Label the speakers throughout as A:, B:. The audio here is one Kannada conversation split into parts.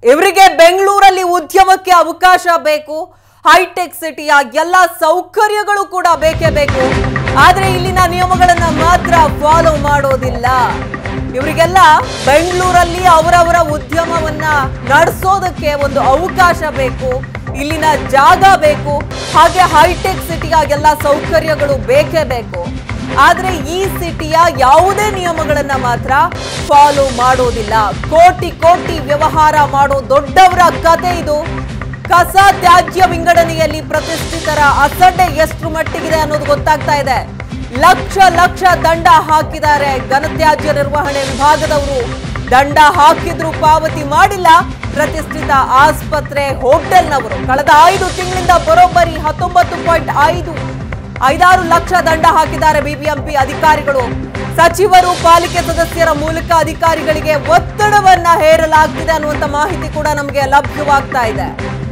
A: ಇವರಿಗೆ ಬೆಂಗಳೂರಲ್ಲಿ ಉದ್ಯಮಕ್ಕೆ ಅವಕಾಶ ಬೇಕು ಹೈಟೆಕ್ ಸಿಟಿಯ ಎಲ್ಲ ಸೌಕರ್ಯಗಳು ಕೂಡ ಬೇಕೇ ಬೇಕು ಆದ್ರೆ ಇಲ್ಲಿನ ನಿಯಮಗಳನ್ನ ಮಾತ್ರ ಫಾಲೋ ಮಾಡೋದಿಲ್ಲ ಇವರಿಗೆಲ್ಲ ಬೆಂಗಳೂರಲ್ಲಿ ಅವರವರ ಉದ್ಯಮವನ್ನ ನಡೆಸೋದಕ್ಕೆ ಒಂದು ಅವಕಾಶ ಬೇಕು ಇಲ್ಲಿನ ಜಾಗ ಬೇಕು ಹಾಗೆ ಹೈಟೆಕ್ ಸಿಟಿಯ ಎಲ್ಲ ಸೌಕರ್ಯಗಳು ಬೇಕೇ ಬೇಕು ಆದ್ರೆ ಈ ಸಿಟಿಯ ಯಾವುದೇ ನಿಯಮಗಳನ್ನ ಮಾತ್ರ ಫಾಲೋ ಮಾಡೋದಿಲ್ಲ ಕೋಟಿ ಕೋಟಿ ವ್ಯವಹಾರ ಮಾಡೋ ದೊಡ್ಡವರ ಕತೆ ಇದು ಕಸ ತ್ಯಾಜ್ಯ ವಿಂಗಡಣೆಯಲ್ಲಿ ಪ್ರತಿಷ್ಠಿತರ ಅಸಡ್ಡೆ ಎಷ್ಟು ಮಟ್ಟಿಗಿದೆ ಅನ್ನೋದು ಗೊತ್ತಾಗ್ತಾ ಇದೆ ಲಕ್ಷ ಲಕ್ಷ ದಂಡ ಹಾಕಿದ್ದಾರೆ ಘನತ್ಯಾಜ್ಯ ನಿರ್ವಹಣೆ ವಿಭಾಗದವರು ದಂಡ ಹಾಕಿದ್ರು ಪಾವತಿ ಮಾಡಿಲ್ಲ ಪ್ರತಿಷ್ಠಿತ ಆಸ್ಪತ್ರೆ ಹೋಟೆಲ್ನವರು ಕಳೆದ ಐದು ತಿಂಗಳಿಂದ ಬರೋಬ್ಬರಿ ಹತ್ತೊಂಬತ್ತು ಪಾಯಿಂಟ್ ಐದು ಐದಾರು ಲಕ್ಷ ದಂಡ ಹಾಕಿದ್ದಾರೆ ಬಿಬಿಎಂಪಿ ಅಧಿಕಾರಿಗಳು ಸಚಿವರು ಪಾಲಿಕೆ ಸದಸ್ಯರ ಮೂಲಕ ಅಧಿಕಾರಿಗಳಿಗೆ ಒತ್ತಡವನ್ನ ಹೇರಲಾಗ್ತಿದೆ ಅನ್ನುವಂತ ಮಾಹಿತಿ ಕೂಡ ನಮಗೆ ಲಭ್ಯವಾಗ್ತಾ ಇದೆ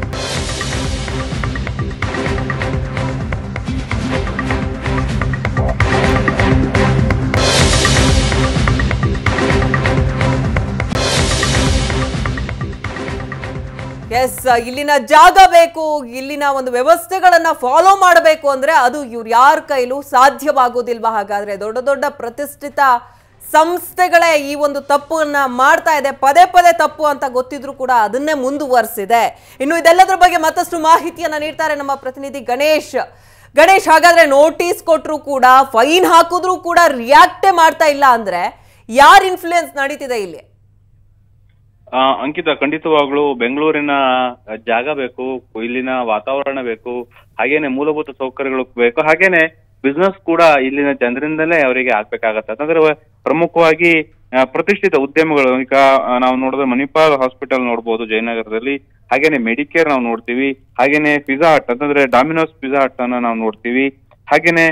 A: ಎಸ್ ಇಲ್ಲಿನ ಜಾಗ ಬೇಕು ಇಲ್ಲಿನ ಒಂದು ವ್ಯವಸ್ಥೆಗಳನ್ನ ಫಾಲೋ ಮಾಡಬೇಕು ಅಂದ್ರೆ ಅದು ಇವ್ರು ಯಾರ ಕೈಲೂ ಸಾಧ್ಯವಾಗೋದಿಲ್ವಾ ಹಾಗಾದ್ರೆ ದೊಡ್ಡ ದೊಡ್ಡ ಪ್ರತಿಷ್ಠಿತ ಸಂಸ್ಥೆಗಳೇ ಈ ಒಂದು ತಪ್ಪನ್ನ ಮಾಡ್ತಾ ಇದೆ ಪದೇ ಪದೇ ತಪ್ಪು ಅಂತ ಗೊತ್ತಿದ್ರು ಕೂಡ ಅದನ್ನೇ ಮುಂದುವರಿಸಿದೆ ಇನ್ನು ಇದೆಲ್ಲದರ ಬಗ್ಗೆ ಮತ್ತಷ್ಟು ಮಾಹಿತಿಯನ್ನ ನೀಡ್ತಾರೆ ನಮ್ಮ ಪ್ರತಿನಿಧಿ ಗಣೇಶ್ ಗಣೇಶ್ ಹಾಗಾದ್ರೆ ನೋಟಿಸ್ ಕೊಟ್ಟರು ಕೂಡ ಫೈನ್ ಹಾಕಿದ್ರು ಕೂಡ ರಿಯಾಕ್ಟೇ ಮಾಡ್ತಾ ಇಲ್ಲ ಅಂದ್ರೆ ಯಾರ್ ಇನ್ಫ್ಲೂಯೆನ್ಸ್ ನಡೀತಿದೆ ಇಲ್ಲಿ
B: ಆ, ಅಂಕಿತ ಖಂಡಿತವಾಗ್ಲೂ ಬೆಂಗಳೂರಿನ ಜಾಗ ಬೇಕು ಇಲ್ಲಿನ ವಾತಾವರಣ ಬೇಕು ಹಾಗೇನೆ ಮೂಲಭೂತ ಸೌಕರ್ಯಗಳು ಬೇಕು ಹಾಗೇನೆ ಬಿಸ್ನೆಸ್ ಕೂಡ ಇಲ್ಲಿನ ಜನರಿಂದಲೇ ಅವರಿಗೆ ಆಗ್ಬೇಕಾಗತ್ತೆ ಯಾಕಂದ್ರೆ ಪ್ರಮುಖವಾಗಿ ಆ, ಪ್ರತಿಷ್ಠಿತ ಉದ್ಯಮಗಳು ಈಗ ಆ, ನಾವು ನೋಡಿದ್ರೆ ಮಣಿಪಾಲ್ ಹಾಸ್ಪಿಟಲ್ ನೋಡ್ಬೋದು ಜಯನಗರದಲ್ಲಿ ಹಾಗೇನೆ ಮೆಡಿಕೇರ್ ನಾವು ನೋಡ್ತೀವಿ ಹಾಗೇನೆ ಪಿಜ್ಜಾ ಹಟ್ ಅಂತಂದ್ರೆ ಡಾಮಿನೋಸ್ ಪಿಜ್ಜಾ ಹಟ್ ಅನ್ನ ನಾವು ನೋಡ್ತೀವಿ ಹಾಗೇನೆ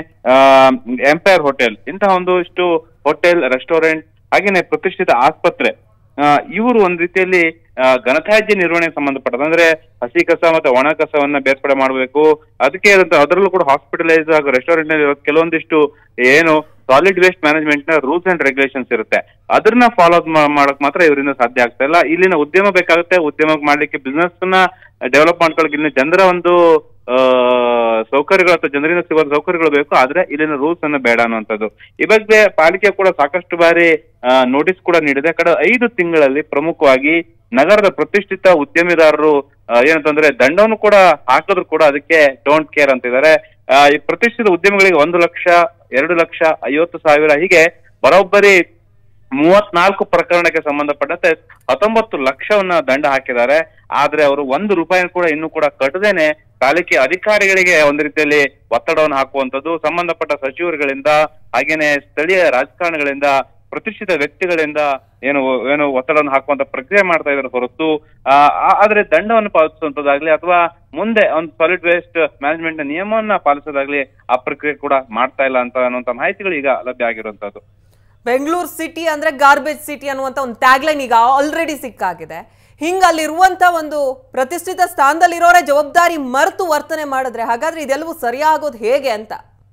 B: ಎಂಪೈರ್ ಹೋಟೆಲ್ ಇಂತಹ ಒಂದಷ್ಟು ಹೋಟೆಲ್ ರೆಸ್ಟೋರೆಂಟ್ ಹಾಗೇನೆ ಪ್ರತಿಷ್ಠಿತ ಆಸ್ಪತ್ರೆ ಇವರು ಒಂದ್ ರೀತಿಯಲ್ಲಿ ಆ, ಘನತ್ಯಾಜ್ಯ ನಿರ್ವಹಣೆಗೆ ಸಂಬಂಧಪಟ್ಟದ ಅಂದ್ರೆ ಹಸಿ ಕಸ ಮತ್ತೆ ಒಣ ಕಸವನ್ನ ಬೇರ್ಪಡೆ ಮಾಡಬೇಕು ಅದಕ್ಕೆ ಆದಂತ ಅದರಲ್ಲೂ ಕೂಡ ಹಾಸ್ಪಿಟಲೈಸ್ ಹಾಗೂ ರೆಸ್ಟೋರೆಂಟ್ ನಲ್ಲಿ ಇರೋ ಕೆಲವೊಂದಿಷ್ಟು ಏನು ಸಾಲಿಡ್ ವೇಸ್ಟ್ ಮ್ಯಾನೇಜ್ಮೆಂಟ್ ನ ರೂಲ್ಸ್ ಅಂಡ್ ರೆಗ್ಯುಲೇಷನ್ಸ್ ಇರುತ್ತೆ ಅದನ್ನ ಫಾಲೋ ಮಾಡಕ್ ಮಾತ್ರ ಇವರಿಂದ ಸಾಧ್ಯ ಆಗ್ತಾ ಇಲ್ಲ ಇಲ್ಲಿನ ಉದ್ಯಮ ಬೇಕಾಗುತ್ತೆ ಉದ್ಯಮ ಮಾಡ್ಲಿಕ್ಕೆ ಬಿಸ್ನೆಸ್ ನ ಡೆವಲಪ್ ಮಾಡ್ಕೊಳಕ್ಕೆ ಇಲ್ಲಿನ ಜನರ ಒಂದು ಆ, ಸೌಕರ್ಯಗಳು ಅಥವಾ ಜನರಿಂದ ಸಿಗುವ ಸೌಕರ್ಯಗಳು ಬೇಕು ಆದ್ರೆ ಇಲ್ಲಿನ ರೂಲ್ಸ್ ಅನ್ನ ಬೇಡ ಅನ್ನುವಂಥದ್ದು ಈ ಬಗ್ಗೆ ಪಾಲಿಕೆ ಕೂಡ ಸಾಕಷ್ಟು ಬಾರಿ ನೋಟಿಸ್ ಕೂಡ ನೀಡಿದೆ ಕಡೆ ಐದು ತಿಂಗಳಲ್ಲಿ ಪ್ರಮುಖವಾಗಿ ನಗರದ ಪ್ರತಿಷ್ಠಿತ ಉದ್ಯಮಿದಾರರು ಆ, ಏನಂತಂದ್ರೆ ದಂಡವನ್ನು ಕೂಡ ಹಾಕಿದ್ರು ಕೂಡ ಅದಕ್ಕೆ ಡೋಂಟ್ ಕೇರ್ ಅಂತಿದ್ದಾರೆ ಆ, ಈ ಪ್ರತಿಷ್ಠಿತ ಉದ್ಯಮಿಗಳಿಗೆ ಒಂದು ಲಕ್ಷ ಎರಡು ಲಕ್ಷ ಐವತ್ತು ಸಾವಿರ ಹೀಗೆ ಬರೋಬ್ಬರಿ ಮೂವತ್ನಾಲ್ಕು ಪ್ರಕರಣಕ್ಕೆ ಸಂಬಂಧಪಟ್ಟಂತೆ ಹತ್ತೊಂಬತ್ತು ಲಕ್ಷವನ್ನ ದಂಡ ಹಾಕಿದ್ದಾರೆ ಆದ್ರೆ ಅವರು ಒಂದು ರೂಪಾಯಿ ಕೂಡ ಇನ್ನೂ ಕೂಡ ಕಟ್ಟದೇನೆ ಪಾಲಿಕೆ ಅಧಿಕಾರಿಗಳಿಗೆ ಒಂದು ರೀತಿಯಲ್ಲಿ ಒತ್ತಡವನ್ನು ಹಾಕುವಂತದ್ದು ಸಂಬಂಧಪಟ್ಟ ಸಚಿವರುಗಳಿಂದ ಹಾಗೇನೆ ಸ್ಥಳೀಯ ರಾಜಕಾರಣಿಗಳಿಂದ ಪ್ರತಿಷ್ಠಿತ ವ್ಯಕ್ತಿಗಳಿಂದ ಏನು ಏನು ಒತ್ತಡವನ್ನು ಹಾಕುವಂತ ಪ್ರಕ್ರಿಯೆ ಮಾಡ್ತಾ ಇದ್ದಾರೆ ಹೊರತು ಆ, ಆ- ಆದ್ರೆ ದಂಡವನ್ನು ಪಾಲಿಸುವಂತದ್ದಾಗ್ಲಿ ಅಥವಾ ಮುಂದೆ ಒಂದು ಸಾಲಿಡ್ ವೇಸ್ಟ್ ಮ್ಯಾನೇಜ್ಮೆಂಟ್ ನ ನಿಯಮವನ್ನ ಪಾಲಿಸೋದಾಗ್ಲಿ ಆ ಪ್ರಕ್ರಿಯೆ ಕೂಡ ಮಾಡ್ತಾ ಇಲ್ಲ ಅಂತ ಅನ್ನುವಂತ ಮಾಹಿತಿಗಳು ಈಗ ಲಭ್ಯ ಆಗಿರುವಂತದ್ದು
A: ಬೆಂಗಳೂರು ಸಿಟಿ ಅಂದ್ರೆ ಗಾರ್ಬೇಜ್ ಸಿಟಿ ಅನ್ನುವಂತ ಒಂದು ಟ್ಯಾಗ್ಲೈನ್ ಈಗ ಆಲ್ರೆಡಿ ಸಿಕ್ಕಾಗಿದೆ ಹಿಂಗ ಅಲ್ಲಿರುವಂತ ಒಂದು ಪ್ರತಿಷ್ಠಿತ ಸ್ಥಾನದಲ್ಲಿರೋರೇ ಜವಾಬ್ದಾರಿ ಮರೆತು ವರ್ತನೆ ಮಾಡಿದ್ರೆ ಹಾಗಾದ್ರೆ ಇದೆಲ್ಲವೂ ಸರಿಯಾಗೋದು ಹೇಗೆ ಅಂತ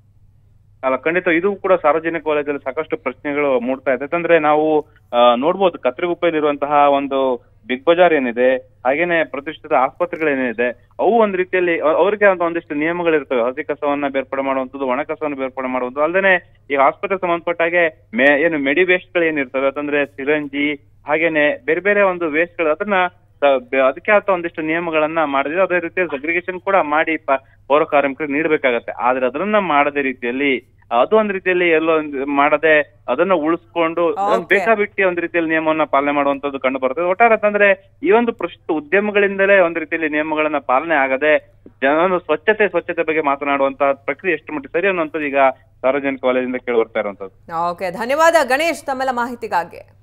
B: ಅಲ್ಲ ಖಂಡಿತ ಇದು ಕೂಡ ಸಾರ್ವಜನಿಕ ವಲಯದಲ್ಲಿ ಸಾಕಷ್ಟು ಪ್ರಶ್ನೆಗಳು ಮೂಡ್ತಾ ಇದೆ ಯಾಕಂದ್ರೆ ನಾವು ಆ, ನೋಡ್ಬೋದು ಕತ್ರಿಗುಪ್ಪೆಯಲ್ಲಿರುವಂತಹ ಒಂದು ಬಿಗ್ ಬಜಾರ್ ಏನಿದೆ ಹಾಗೇನೆ ಪ್ರತಿಷ್ಠಿತ ಆಸ್ಪತ್ರೆಗಳೇನಿದೆ ಅವು ಒಂದ್ ರೀತಿಯಲ್ಲಿ ಅ- ಅವ್ರಿಗೆ ಅಂತ ಒಂದಿಷ್ಟು ನಿಯಮಗಳಿರ್ತವೆ ಹಸಿ ಕಸವನ್ನ ಬೇರ್ಪಡೆ ಮಾಡುವಂಥದ್ದು ಒಣ ಕಸವನ್ನ ಬೇರ್ಪಡೆ ಮಾಡುವಂಥದ್ದು ಅಲ್ಲದೆ ಈ ಆಸ್ಪತ್ರೆ ಸಂಬಂಧಪಟ್ಟ ಹಾಗೆ ಮೆ ಏನು ಮೆಡಿ ವೇಸ್ಟ್ ಗಳು ಏನಿರ್ತವೆ ಅಂತಂದ್ರೆ ಸಿರಂಜಿ ಹಾಗೇನೆ ಬೇರೆ ಬೇರೆ ಒಂದು ವೇಸ್ಟ್ ಗಳು ಅದನ್ನ ಸ- ಬೆ- ಅದಕ್ಕೆ ಆದ ಒಂದಿಷ್ಟು ನಿಯಮಗಳನ್ನ ಮಾಡಿದ್ರೆ ಅದೇ ರೀತಿಯಲ್ಲಿ ಸಗ್ರಿಗೇಷನ್ ಕೂಡ ಮಾಡಿ ಪ- ಪೌರ ಕಾರ್ಮಿಕರಿಗೆ ನೀಡಬೇಕಾಗತ್ತೆ ಆದ್ರೆ ಅದನ್ನ ಮಾಡದೇ ರೀತಿಯಲ್ಲಿ ಅದು ಒಂದ್ ರೀತಿಯಲ್ಲಿ ಎಲ್ಲೋ ಒಂದ್ ಮಾಡದೆ ಅದನ್ನ ಉಳಿಸ್ಕೊಂಡು
A: Okay.
B: ಬೇಕಾಬಿಟ್ಟಿ ಒಂದ್ ರೀತಿಯಲ್ಲಿ ನಿಯಮವನ್ನ ಪಾಲನೆ ಮಾಡುವಂತದ್ದು ಕಂಡು ಬರ್ತದೆ ಒಟ್ಟಾರೆ ಅಂತಂದ್ರೆ ಈ ಒಂದು ಪ್ರಶ್ನೆ ಉದ್ಯಮಗಳಿಂದಲೇ ಒಂದ್ ರೀತಿಯಲ್ಲಿ ನಿಯಮಗಳನ್ನ ಪಾಲನೆ ಆಗದೆ ಜನ ಸ್ವಚ್ಛತೆ ಸ್ವಚ್ಛತೆ ಬಗ್ಗೆ ಮಾತನಾಡುವಂತ ಪ್ರಕ್ರಿಯೆ ಎಷ್ಟು ಮಟ್ಟಿಗೆ ಸರಿ ಅನ್ನುವಂಥದ್ದು ಈಗ ಸಾರ್ವಜನಿಕ ವಲಯದಿಂದ ಕೇಳಿ ಬರ್ತಾ ಇರುವಂತದ್ದು
A: ಓಕೆ ಧನ್ಯವಾದ ಗಣೇಶ್ ತಮ್ಮೆಲ್ಲ ಮಾಹಿತಿಗಾಗಿ